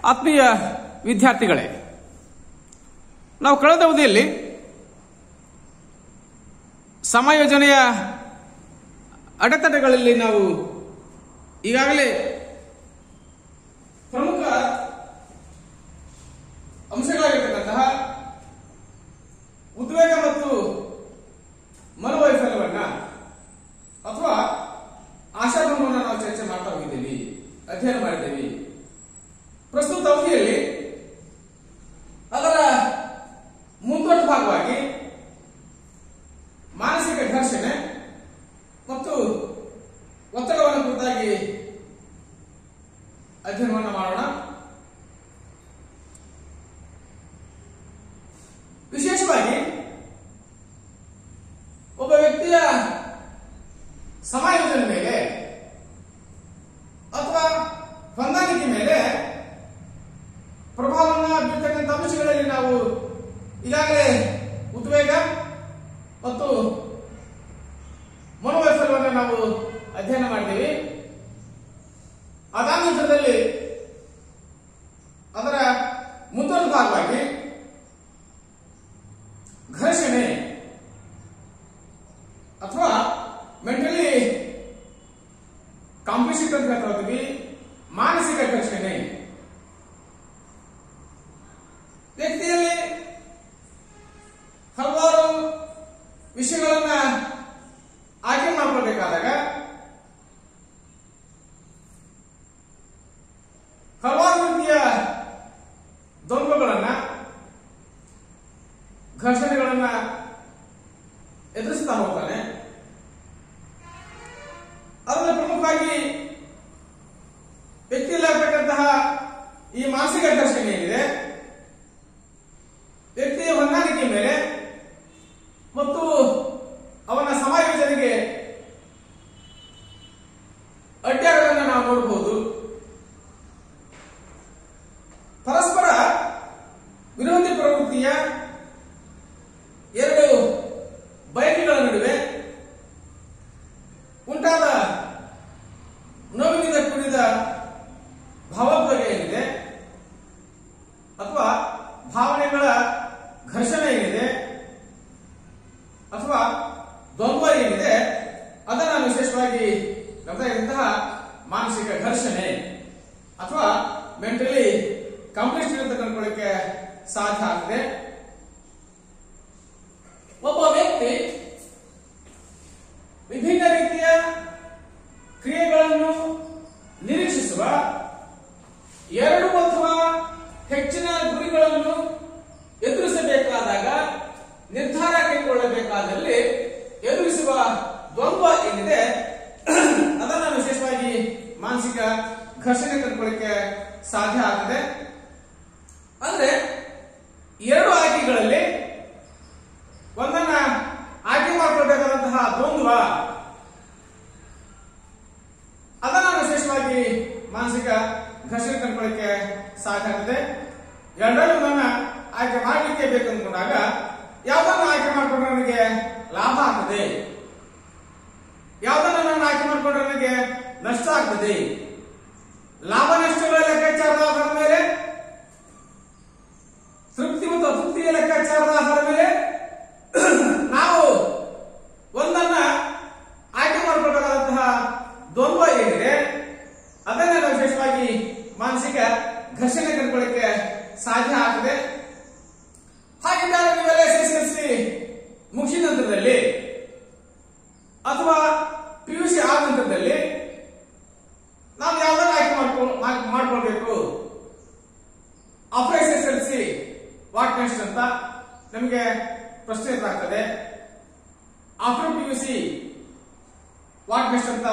ಆತ್ಮೀಯ ವಿದ್ಯಾರ್ಥಿಗಳೇ ನಾವು ಕಳೆದ ಅವಧಿಯಲ್ಲಿ ಸಮಾಯೋಜನೆಯ ಅಡೆತಡೆಗಳಲ್ಲಿ ನಾವು ಈಗಾಗಲೇ ಪ್ರಮುಖ ಅಂಶಗಳಾಗಿರ್ತಕ್ಕಂತಹ ಉದ್ವೇಗ ಮತ್ತು ಮನೋವೈಫಲ್ಯವನ್ನ ಅಥವಾ ಆಶಾಭಂಗವನ್ನು ನಾವು ಚರ್ಚೆ ಮಾಡ್ತಾ ಹೋಗಿದ್ದೀವಿ ಅಧ್ಯಯನ ಮಾಡಿದ್ದೀವಿ ಪ್ರಸ್ತುತ ಅವಧಿಯಲ್ಲಿ ಅದರ ಮುಂದೊಡ್ಡ ಭಾಗವಾಗಿ ಮಾನಸಿಕ ಘರ್ಷಣೆ ಮತ್ತು ಒತ್ತಡವನ್ನು ಕುರಿತಾಗಿ ಅಧ್ಯಯನವನ್ನು ಮಾಡೋಣ ವಿಶೇಷವಾಗಿ ಒಬ್ಬ ವ್ಯಕ್ತಿಯ ಸಮಾಯೋಜನೆ ಮೇಲೆ ಅಥವಾ ಹೊಂದಾಣಿಕೆ ಮೇಲೆ ಪ್ರಭಾವವನ್ನು ಬೀರ್ತಕ್ಕಂಥ ಅಂಶಗಳಲ್ಲಿ ನಾವು ಈಗಾಗಲೇ ಉದ್ವೇಗ ಮತ್ತು ಮನೋವೈಫಲ್ಯವನ್ನು ನಾವು ಅಧ್ಯಯನ ಮಾಡಿದ್ದೀವಿ ಅದಾದ ನಂತರದಲ್ಲಿ ಅದರ ಮುಂದುವರೆದ ಭಾಗವಾಗಿ ಘರ್ಷಣೆ ಅಥವಾ ಮೆಂಟಲಿ ಕಾಂಪಿಸಿಟ್ ಅಂತ ಹೇಳ್ತಾ ಹೋಗ್ತೀವಿ ಮಾನಸಿಕ ಘರ್ಷಣೆ ವ್ಯಕ್ತಿಯಲ್ಲಿ ಹಲವಾರು ವಿಷಯಗಳನ್ನ ಆಯ್ಕೆ ಮಾಡ್ಕೊಳ್ಬೇಕಾದಾಗ ಹಲವಾರು ರೀತಿಯ ದ್ವಂದ್ವಗಳನ್ನ ಘರ್ಷಣೆಗಳನ್ನ ಎದುರಿಸ್ತಾ ಹೋಗ್ತಾನೆ ಅದರಲ್ಲಿ ಪ್ರಮುಖವಾಗಿ ವ್ಯಕ್ತಿಯಲ್ಲಾಗತಕ್ಕಂತಹ ಈ ಮಾನಸಿಕ ಘರ್ಷಣೆ ಏನಿದೆ ವ್ಯಕ್ತಿಯ ಹೊಂದಾಣಿಕೆ ಮೇಲೆ ಮತ್ತು ಅವನ ಸಮಾಯೋಜನೆಗೆ ಅಡ್ಡಾಡೋದನ್ನು ನಾವು ನೋಡಬಹುದು ಪರಸ್ಪರ ವಿರೋಧಿ ಪ್ರವೃತ್ತಿಯ ಎರಡು ಬಯಕೆಗಳ ನಡುವೆ ಉಂಟಾದ ನೋವಿನಿಂದ ಕೂಡಿದ ಭಾವೋದ್ವೇಗ ಏನಿದೆ ಅಥವಾ ಭಾವನೆಗಳ ಘರ್ಷಣೆ ಏನಿದೆ ಅಥವಾ ದ್ವಂದ್ವ ಏನಿದೆ ಅದನ್ನು ವಿಶೇಷವಾಗಿ ನಮ್ಮದಾಗಿರುವಂತಹ ಮಾನಸಿಕ ಘರ್ಷಣೆ ಅಥವಾ ಮೆಂಟಲಿ ಕಂಪ್ಲೀಟ್ ಅಂತ ಕಂಡುಕೊಳ್ಳಕ್ಕೆ ಸಾಧ್ಯ ಆಗ್ತದೆ ಒಬ್ಬ ವ್ಯಕ್ತಿ ವಿಭಿನ್ನ ರೀತಿಯ ಕ್ರಿಯೆಗಳನ್ನು ನಿರೀಕ್ಷಿಸುವ ಎರಡು ಅಥವಾ ಹೆಚ್ಚಿನ ಗುರಿಗಳನ್ನು ಎದುರಿಸಬೇಕಾದಾಗ ನಿರ್ಧಾರ ಕೈಗೊಳ್ಳಬೇಕಾದಲ್ಲಿ ಎದುರಿಸುವ ದ್ವಂದ್ವ ಏನಿದೆ ಅದನ್ನು ವಿಶೇಷವಾಗಿ ಮಾನಸಿಕ ಘರ್ಷಣೆ ಕಂಡುಕೊಳ್ಳಕ್ಕೆ ಸಾಧ್ಯ ಆಗ್ತದೆ ಅಂದ್ರೆ ಎರಡು ಆಯ್ಕೆಗಳಲ್ಲಿ ಒಂದನ್ನ ಆಯ್ಕೆ ಮಾಡಿಕೊಳ್ಬೇಕಾದಂತಹ ದ್ವಂದ್ವ ಅದನ್ನ ವಿಶೇಷವಾಗಿ ಮಾನಸಿಕ ಘರ್ಷಣೆ ಕಂಡುಕೊಳ್ಳಕ್ಕೆ ಸಾಧ್ಯ ಆಗ್ತದೆ ಎರಡರಲ್ಲಿ ಒಂದನ್ನ ಆಯ್ಕೆ ಮಾಡಲಿಕ್ಕೆ ಬೇಕು ಅಂದ್ಕೊಂಡಾಗ ಯಾವ್ದನ್ನ ಆಯ್ಕೆ ಮಾಡಿಕೊಂಡ್ರೆ ನನಗೆ ಲಾಭ ಆಗ್ತದೆ ಯಾವ್ದನ್ನ ನಾನು ಆಯ್ಕೆ ಮಾಡಿಕೊಂಡ್ರೆ ನನಗೆ ನಷ್ಟ ಆಗ್ತದೆ ಲಾಭ ನಷ್ಟಗಳ ಲೆಕ್ಕಾಚಾರದ ಆಧಾರದ ಮೇಲೆ ತೃಪ್ತಿ ಮತ್ತು ಅತೃಪ್ತಿಯ ಲೆಕ್ಕಾಚಾರದ ಆಧಾರದ ಮೇಲೆ ನಾವು ಒಂದನ್ನ ಆಯ್ಕೆ ಮಾಡಿಕೊಳ್ಬೇಕಾದಂತಹ ದ್ವಂದ್ವ ಏನಿದೆ ಅದನ್ನ ನಾವು ವಿಶೇಷವಾಗಿ ಮಾನಸಿಕ ಘರ್ಷಣೆ ಕಂಡುಕೊಳ್ಳಕ್ಕೆ ಸಾಧ್ಯ ಆಗ್ತದೆ ಹಾಗಿದ್ದಾಗ ನೀವೆಲ್ಲ ಎಸ್ ಎಸ್ ಎಲ್ ಸಿ ಮುಗಿಸಿದ ನಂತರದಲ್ಲಿ ಅಥವಾ ಪಿ ಯು ಸಿ ಆದ ನಂತರದಲ್ಲಿ ನಾವು ಯಾವ್ದಾರ ಆಯ್ಕೆ ಮಾಡ್ಕೊ ಮಾಡ್- ಮಾಡ್ಕೊಳ್ಬೇಕು after S S L C what next ಅಂತ ನಮಗೆ ಪ್ರಶ್ನೆ ಎದುರಾಗ್ತದೆ after P U C what next ಅಂತ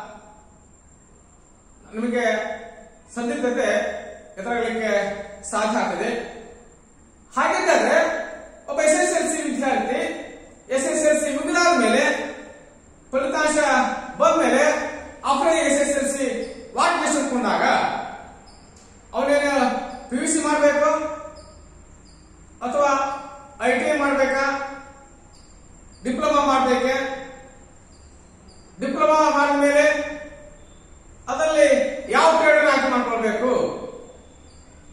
ನಿಮಗೆ ಸಂದಿಗ್ಧತೆ ಎದುರಾಗಲಿಕ್ಕೆ ಸಾಧ್ಯ ಆಗ್ತದೆ ಹಾಗಿದ್ದರೆ ಒಬ್ಬ ಎಸ್ ಎಸ್ ಎಲ್ ಸಿ ವಿದ್ಯಾರ್ಥಿ ಎಸ್ ಎಸ್ ಎಲ್ ಸಿ ಮುಗಿದಾದ ಮೇಲೆ ಫಲಿತಾಂಶ ಬಂದ ಮೇಲೆ after S S L C what next ಅಂದ್ಕೊಂಡಾಗ ಅವನೇನು ಪಿ ಯು ಸಿ ಮಾಡಬೇಕು ಅಥವಾ ಐ ಟಿ ಐ ಮಾಡಬೇಕಾ ಡಿಪ್ಲೊಮಾ ಮಾಡಬೇಕೆ ಡಿಪ್ಲೊಮಾ ಮಾಡಿದ ಮೇಲೆ ಅದರಲ್ಲಿ ಯಾವ ಟ್ರೇಡ್ ಆಯ್ಕೆ ಮಾಡ್ಕೊಳ್ಬೇಕು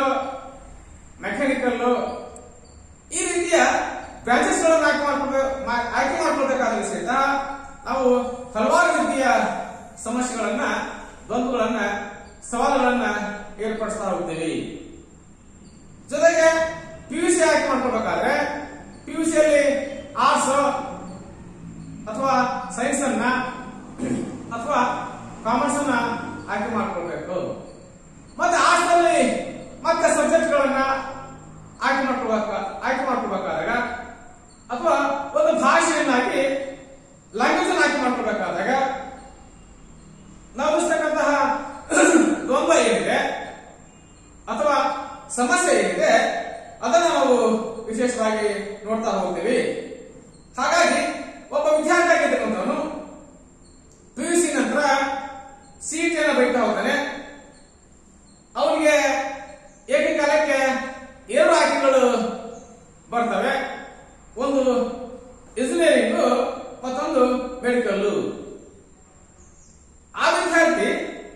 ಮೆಕ್ಯಾನಿಕಲ್ ಈ ರೀತಿಯ ಬ್ರಾಂಚಸ್ ಗಳನ್ನು ಆಯ್ಕೆ ಮಾಡ್ಕೊಳ್ಬೇಕು ಮಾ- ಆಯ್ಕೆ ಮಾಡ್ಕೊಳ್ಬೇಕಾದ್ರೆ ಸಹಿತ ನಾವು ಹಲವಾರು ರೀತಿಯ ಸಮಸ್ಯೆಗಳನ್ನ ದ್ವಂದ್ವಗಳನ್ನ ಸವಾಲುಗಳನ್ನ ಏರ್ಪಡಿಸ್ತಾ ಹೋಗ್ತೀವಿ ಜೊತೆಗೆ ಪಿಯುಸಿ ಆಯ್ಕೆ ಮಾಡ್ಕೊಳ್ಬೇಕಾದ್ರೆ ಪಿಯುಸಿಯಲ್ಲಿ ಆರ್ಟ್ಸ್ ಅಥವಾ ಸೈನ್ಸ್ ಅನ್ನ ಅಥವಾ ಕಾಮರ್ಸ್ ಅನ್ನ ಆಯ್ಕೆ ಮಾಡ್ಕೊಳ್ಬೇಕು ಮತ್ತೆ ಆರ್ಟ್ಸ್ ಅಲ್ಲಿ ಮತ್ತೆ ಸಬ್ಜೆಕ್ಟ್ ಗಳನ್ನ ಆಯ್ಕೆ ಮಾಡ್ಕೊಳ್ಬೇಕ ಆಯ್ಕೆ ಮಾಡ್ಕೊಳ್ಬೇಕಾದಾಗ ಅಥವಾ ಒಂದು ಭಾಷೆಯನ್ನಾಗಿ ಲ್ಯಾಂಗ್ವೇಜ್ ಅನ್ನು ಆಯ್ಕೆ ಮಾಡ್ಕೊಳ್ಬೇಕಾದಾಗ ನಾವು ಇರ್ತಕ್ಕಂತಹ ದ್ವಂದ್ವ ಏನಿದೆ ಅಥವಾ ಸಮಸ್ಯೆ ಏನಿದೆ ಅದನ್ನ ನಾವು ವಿಶೇಷವಾಗಿ ನೋಡ್ತಾ ಹೋಗ್ತೀವಿ ಹಾಗಾಗಿ ಒಬ್ಬ ವಿದ್ಯಾರ್ಥಿ ಆಗಿರ್ತಕ್ಕಂಥವನು ಪಿ ಯು ಸಿ ನಂತರ ಸಿಇಟಿಯನ್ನು ಬರೀತಾ ಹೋಗ್ತಾನೆ ಅವನಿಗೆ ಏಕಕಾಲಕ್ಕೆ ಎರಡು ಆಯ್ಕೆಗಳು ಬರ್ತವೆ ಒಂದು ಇಂಜಿನಿಯರಿಂಗು ಮತ್ತೊಂದು ಮೆಡಿಕಲ್ಲು ಆ ವಿದ್ಯಾರ್ಥಿ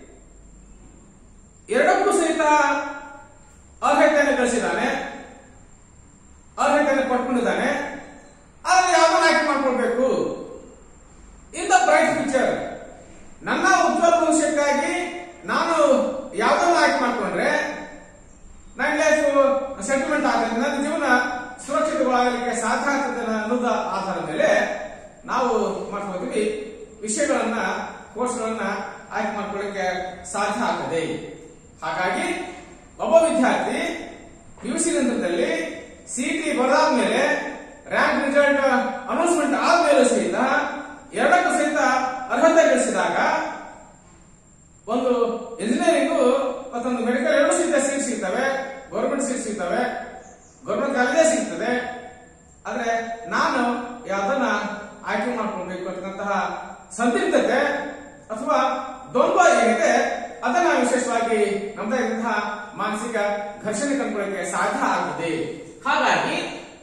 ಎರಡಕ್ಕೂ ಸಹಿತ ಅರ್ಹತೆಯನ್ನು ಗಳಿಸಿದ್ದಾನೆ ಅರ್ಹತೆಯನ್ನು ಪಡ್ಕೊಂಡಿದ್ದಾನೆ ಆದರೆ ಯಾವ್ದನ್ನ ಆಯ್ಕೆ ಮಾಡ್ಕೊಳ್ಬೇಕು ಇನ್ ದ ಬ್ರೈಟ್ ಫ್ಯೂಚರ್ ನನ್ನ ಉಜ್ವಲ ಭವಿಷ್ಯಕ್ಕಾಗಿ ನಾನು ಯಾವ್ದನ್ನ ಆಯ್ಕೆ ಮಾಡ್ಕೊಂಡ್ರೆ ನನ್ನ ಲೈಫ್ ಸೆಟಲ್ಮೆಂಟ್ ಆಗ್ತದೆ ನನ್ನ ಜೀವನ ಸುರಕ್ಷಿತಗೊಳ್ಳಲಿಕ್ಕೆ ಸಾಧ್ಯ ಆಗ್ತದೆ ಅನ್ನೋದ ಆಧಾರದ ಮೇಲೆ ನಾವು ಮಾಡ್ಕೊಳ್ತೀವಿ ವಿಷಯಗಳನ್ನ ಕೋರ್ಸ್ಗಳನ್ನ ಆಯ್ಕೆ ಮಾಡ್ಕೊಳ್ಳಿಕ್ಕೆ ಸಾಧ್ಯ ಆಗ್ತದೆ ಹಾಗಾಗಿ ಒಬ್ಬ ವಿದ್ಯಾರ್ಥಿ ಪಿಯುಸಿ ನಂತರದಲ್ಲಿ ಸಿಟಿ ಬರೆದಾದ್ಮೇಲೆ ರ್ಯಾಂಕ್ ರಿಸಲ್ಟ್ ಅನೌನ್ಸ್ಮೆಂಟ್ ಆದ್ಮೇಲೆ ಸಹಿತ ಎರಡಕ್ಕೂ ಸಹಿತ ಅರ್ಹತೆ ಗಳಿಸಿದಾಗ ಒಂದು ಇಂಜಿನಿಯರಿಂಗು ಮತ್ತೊಂದು ಮೆಡಿಕಲ್ ಎರಡು ಸಹಿತ ಸೀಟ್ ಸಿಗ್ತವೆ ಗೌರ್ಮೆಂಟ್ ಸೀಟ್ ಸಿಗ್ತವೆ ಗೌರ್ಮೆಂಟ್ ಕಾಲೇಜೇ ಸಿಗ್ತದೆ ಆದ್ರೆ ನಾನು ಯಾವ್ದನ್ನ ಆಯ್ಕೆ ಮಾಡ್ಕೊಳ್ಬೇಕು ಅಂತಕ್ಕಂತಹ ಸಂದಿಗ್ಧತೆ ಅಥವಾ ದ್ವಂದ್ವ ಏನಿದೆ ಅದನ್ನ ವಿಶೇಷವಾಗಿ ನಮ್ದೇ ಇದ್ದಂತಹ ಮಾನಸಿಕ ಘರ್ಷಣೆ ಕಂಡುಕೊಳ್ಳಕ್ಕೆ ಸಾಧ್ಯ ಆಗಿದೆ ಹಾಗಾಗಿ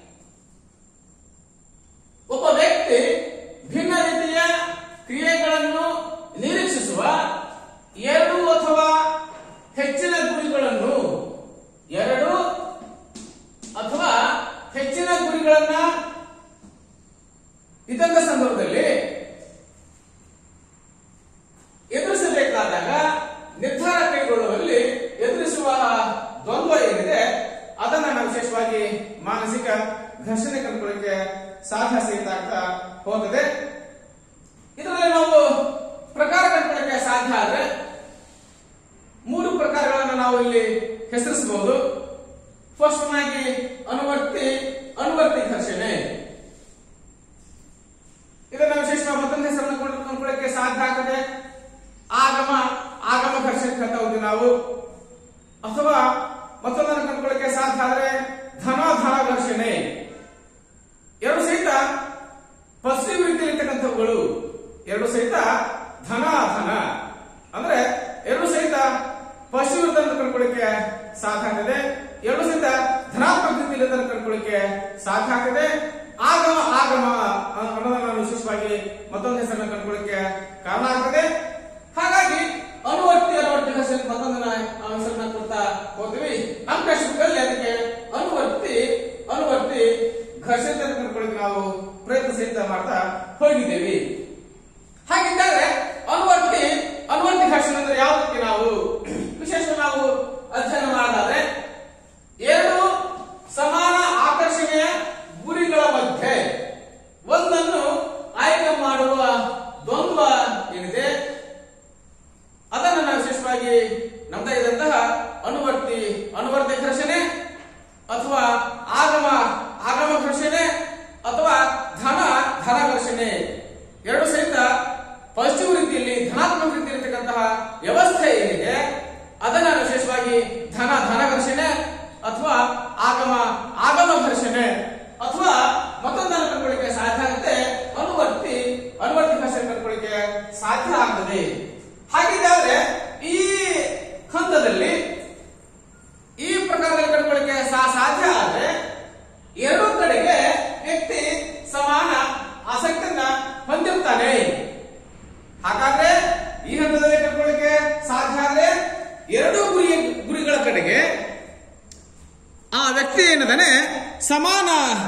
ಒಬ್ಬ ವ್ಯಕ್ತಿ ಭಿನ್ನ ರೀತಿಯ ಕ್ರಿಯೆಗಳನ್ನು ನಿರೀಕ್ಷಿಸುವ ಎರಡು ಅಥವಾ ಹೆಚ್ಚಿನ ಗುರಿಗಳನ್ನು ಎರಡು ಅಥವಾ ಹೆಚ್ಚಿನ ಗುರಿಗಳನ್ನ ಇದ್ದಂತ ಸಂದರ್ಭದಲ್ಲಿ ಎದುರಿಸಬೇಕಾದಾಗ ನಿರ್ಧಾರ ಕೈಗೊಳ್ಳುವಲ್ಲಿ ಎದುರಿಸುವ ದ್ವಂದ್ವ ಏನಿದೆ ಅದನ್ನ ನಾವು ವಿಶೇಷವಾಗಿ ಮಾನಸಿಕ ಘರ್ಷಣೆ ಕಂಡುಕೊಳ್ಳಿಕ್ಕೆ ಸಾಧ್ಯ ಸಹಿತ ಆಗ್ತಾ ಹೋಗ್ತದೆ ಇದರಲ್ಲಿ ನಾವು ಪ್ರಕಾರ ಕಂಡುಕೊಳ್ಳಕ್ಕೆ ಸಾಧ್ಯ ಆದ್ರೆ ಮೂರು ಪ್ರಕಾರಗಳನ್ನು ನಾವು ಇಲ್ಲಿ ಹೆಸರಿಸಬಹುದು ಫಸ್ಟ್ ಆಗಿ ಅನುವರ್ತಿ ಅನುವರ್ತಿ ಘರ್ಷಣೆ ಇದನ್ನ ವಿಶೇಷವಾಗಿ ಮತ್ತೊಂದು ಹೆಸರನ್ನು ಕೊಂಡು ಕೊಂಡ್ಕೊಳ್ಳಕ್ಕೆ ಸಾಧ್ಯ ಆಗ್ತದೆ ಆಗಮ ಆಗಮ ಘರ್ಷಣೆ ಅಂತ ಹೋಗಿ ನಾವು ಅಥವಾ ಮತ್ತೊಂದನ್ನು ಕಂಡುಕೊಳ್ಳಕ್ಕೆ ಸಾಧ್ಯ ಆದ್ರೆ ಧನ ಧನ ಘರ್ಷಣೆ ಎರಡು ಸಹಿತ ಪಾಸಿಟಿವ್ ರೀತಿಯಲ್ಲಿ ಇರ್ತಕ್ಕಂಥವುಗಳು ಎರಡು ಸಹಿತ ಧನ ಧನ ಅಂದ್ರೆ ಎರಡು ಸಹಿತ ಪಾಸಿಟಿವ್ ಇರ್ತಕ್ಕಂಥ ಕಂಡುಕೊಳ್ಳಿಕ್ಕೆ ಸಾಧ್ಯ ಆಗ್ತದೆ ಎರಡು ಸಹಿತ ಧನಾತ್ಮಕ ರೀತಿಯಲ್ಲಿ ಇರ್ತಕ್ಕಂಥ ಕಂಡುಕೊಳ್ಳಿಕ್ಕೆ ಸಾಧ್ಯ ಆಗ್ತದೆ ಆಗಮ ಆಗಮ ಅನ್ನೋದನ್ನ ನಾವು ವಿಶೇಷವಾಗಿ ಮತ್ತೊಂದು ಹೆಸರನ್ನ ಕಂಡುಕೊಳ್ಳಿಕ್ಕೆ ಕಾರಣ ಆಗ್ತದೆ ಹಾಗಾಗಿ ಅನುವರ್ತಿ ಅನುವರ್ತಿ ಹೆಸರು ಮತ್ತೊಂದನ್ನ ನಾವು ಹೆಸರನ್ನ ಕೊಡ್ತಾ ಹೋಗ್ತೀವಿ ನಮ್ಮ ಕಷ್ಟದಲ್ಲಿ ಅದಕ್ಕೆ ಅನುವರ್ತಿ ಅನುವರ್ತಿ ಘರ್ಷಣೆ ಕಂಡುಕೊಳ್ಳಿಕ್ಕೆ ನಾವು ಪ್ರಯತ್ನ ಸಹಿತ ಮಾಡ್ತಾ ಹೋಗಿದ್ದೇವೆ ಹಾಗಿದ್ದರೆ ಅನುವರ್ತಿ ಅನುವರ್ತಿ ಘರ್ಷಣೆ ಅಂದ್ರೆ ಯಾವುದಕ್ಕೆ ನಾವು ವಿಶೇಷ ನಾವು ಅಧ್ಯಯನ ಮಾಡಾದ್ರೆ ಎರಡು ಸಮಾನ ಆಕರ್ಷಣೆಯ ಗುರಿಗಳ ಮಧ್ಯೆ ಒಂದನ್ನು ಆಯ್ಕೆ ಮಾಡುವ ದ್ವಂದ್ವ ಏನಿದೆ ಏನದಾನೆ ಸಮಾನ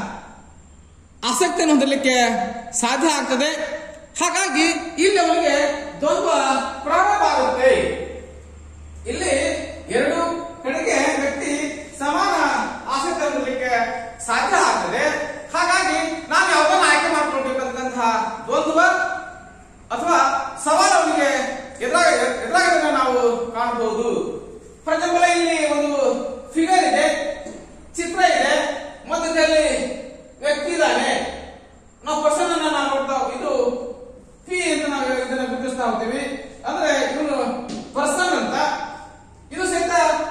ಆಸಕ್ತಿಯನ್ನು ಹೊಂದಲಿಕ್ಕೆ ಸಾಧ್ಯ ಆಗ್ತದೆ ಹಾಗಾಗಿ ಇಲ್ಲಿ ಅವನಿಗೆ ದ್ವಂದ್ವ ಪ್ರಾರಂಭ ಆಗುತ್ತೆ ಇಲ್ಲಿ ಎರಡು ಕಡೆಗೆ ವ್ಯಕ್ತಿ ಸಮಾನ ಆಸಕ್ತಿ ಹೊಂದಲಿಕ್ಕೆ ಸಾಧ್ಯ ಆಗ್ತದೆ ಹಾಗಾಗಿ ನಾನು ಯಾವ್ದನ್ನ ಆಯ್ಕೆ ಮಾಡ್ಕೊಳ್ಬೇಕಂತಹ ದ್ವಂದ್ವ ಅಥವಾ ಸವಾಲು ಅವನಿಗೆ ಎದುರಾಗ ಎದುರಾಗೋದನ್ನ ನಾವು ಕಾಣಬಹುದು ಫಾರ್ ಎಕ್ಸಾಂಪಲ್ ಇಲ್ಲಿ ಒಂದು ಫಿಗರ್ ಇದೆ ಚಿತ್ರ ಇದೆ ಮಧ್ಯದಲ್ಲಿ ವ್ಯಕ್ತಿ ಇದ್ದಾನೆ ನಾವು ಪರ್ಸನ್ ಅನ್ನ ನಾವು ನೋಡ್ತಾ ಇದು ಪಿ ಅಂತ ನಾವು ಇದನ್ನ ಗುರುತಿಸ್ತಾ ಹೋಗ್ತೀವಿ ಅಂದ್ರೆ ಇವನು ಪರ್ಸನ್ ಅಂತ ಇದು ಸಹಿತ